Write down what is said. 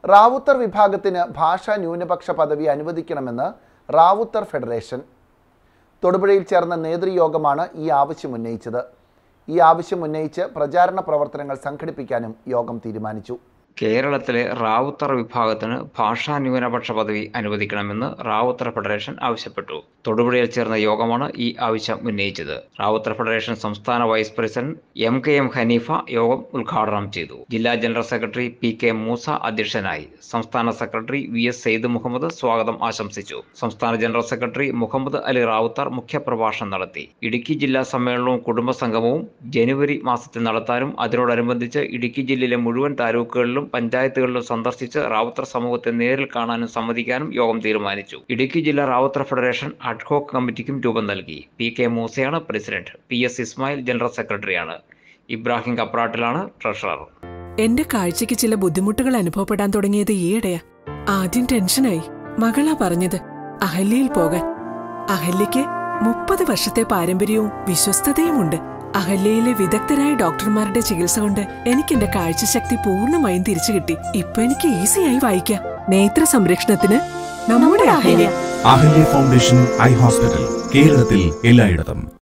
റാവുത്തർ വിഭാഗത്തിന് ഭാഷാ ന്യൂനപക്ഷ പദവി അനുവദിക്കണമെന്ന് റാവുത്തർ ഫെഡറേഷൻ തൊടുപുഴയിൽ ചേർന്ന നേതൃയോഗമാണ് ഈ ആവശ്യം ഉന്നയിച്ചത് ഈ ആവശ്യം ഉന്നയിച്ച് പ്രചാരണ പ്രവർത്തനങ്ങൾ സംഘടിപ്പിക്കാനും യോഗം തീരുമാനിച്ചു കേരളത്തിലെ റാവുത്തർ വിഭാഗത്തിന് ഭാഷാ ന്യൂനപക്ഷ പദവി അനുവദിക്കണമെന്ന് റാവുത്തർ ഫെഡറേഷൻ ആവശ്യപ്പെട്ടു തൊടുപുഴയിൽ ചേർന്ന യോഗമാണ് ഈ ആവശ്യം ഉന്നയിച്ചത് റാവുത്തർ ഫെഡറേഷൻ സംസ്ഥാന vice president M K M Haneefa യോഗം ഉദ്ഘാടനം ചെയ്തു ജില്ലാ general secretary P K Moosa അധ്യക്ഷനായി സംസ്ഥാന secretary V S Syed Muhammad സ്വാഗതം ആശംസിച്ചു സംസ്ഥാന ജനറൽ സെക്രട്ടറി മുഹമ്മദ് അലി റാവുത്തർ മുഖ്യപ്രഭാഷണം നടത്തി ഇടുക്കി ജില്ലാ സമ്മേളനവും കുടുംബസംഗമവും ജനുവരി മാസത്തിൽ നടത്താനും അതിനോടനുബന്ധിച്ച് ഇടുക്കി ജില്ലയിലെ മുഴുവൻ താലൂക്കുകളിലും പഞ്ചായത്തുകളിലും സന്ദർശിച്ച് റാവുത്തർ സമൂഹത്തെ നേരിൽ കാണാനും സമ്മതിക്കാനും യോഗം തീരുമാനിച്ചു ഇടുക്കി ജില്ലാ റാവുത്തർ ഫെഡറേഷൻ അഡ്ഹോക് കമ്മിറ്റിക്കും രൂപം നൽകി പി കെ മൂസയാണ് president P S Ismail general സെക്രട്ടറിയാണ് ഇബ്രാഹിം കപ്രാട്ടിലാണ് ട്രഷറർ എന്റെ കാഴ്ചയ്ക്ക് ചില ബുദ്ധിമുട്ടുകൾ അനുഭവപ്പെടാൻ തുടങ്ങിയത് ഈയിടെയാ ആദ്യം ടെൻഷനായി മകളാ പറഞ്ഞത് അഹല്യയിൽ പോകാൻ അഹല്യയ്ക്ക് മുപ്പത് വർഷത്തെ പാരമ്പര്യവും വിശ്വസ്തതയുമുണ്ട് അഹല്യയിലെ വിദഗ്ധരായ ഡോക്ടർമാരുടെ ചികിത്സ കൊണ്ട് എനിക്ക് എന്റെ കാഴ്ചശക്തി പൂർണ്ണമായും തിരിച്ചു കിട്ടി ഇപ്പൊ എനിക്ക് ഈസിയായി വായിക്കാം നേത്ര സംരക്ഷണത്തിന് നമ്മുടെ Ahalya Ahalya foundation eye hospital കേരളത്തിൽ എല്ലായിടത്തും